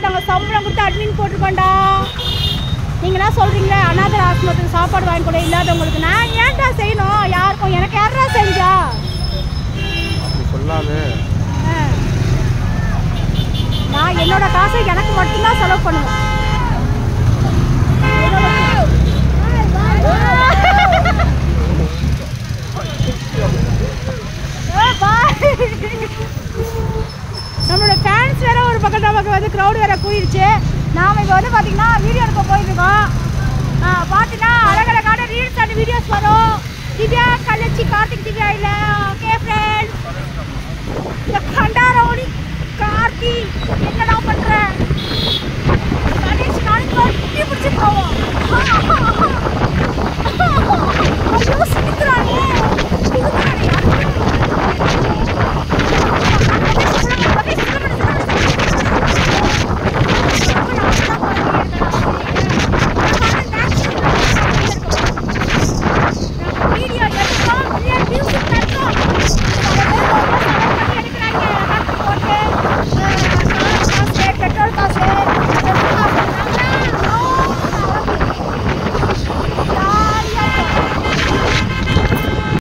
நாங்கள் சம்பளம் கொடுத்து அட்மின் போட்டிருக்கோம்டா நீங்களாம் சொல்கிறீங்களே அனாதை ஆசிரமத்துக்கு சாப்பாடு வாங்கி கூட இல்லாதவங்களுக்கு நான் ஏன்டா செய்யணும் யாருக்கும் எனக்கு யாரா செஞ்சா அப்படி சொல்லாது ஆ. நான் என்னோட காசை எனக்கு மட்டும்தான் செலவு பண்ணுவேன் ஏ, bye. நம்மளோட ஃபேன்ஸ் வேற ஒரு பக்கம் நமக்கு வந்து க்ரௌட் வேற கூடிருச்சு நாம இப்போ வந்து பார்த்தீங்கன்னா வீடியோ எடுக்க போயிருக்கோம் பார்த்தீங்கன்னா அழகழகான ரீல்ஸ் அண்ட் வீடியோஸ் வரும் திவ்யா கள்ளச்சி கார்த்திக் திவ்யா இல்லை ஓகே ஃப்ரெண்ட்ஸ்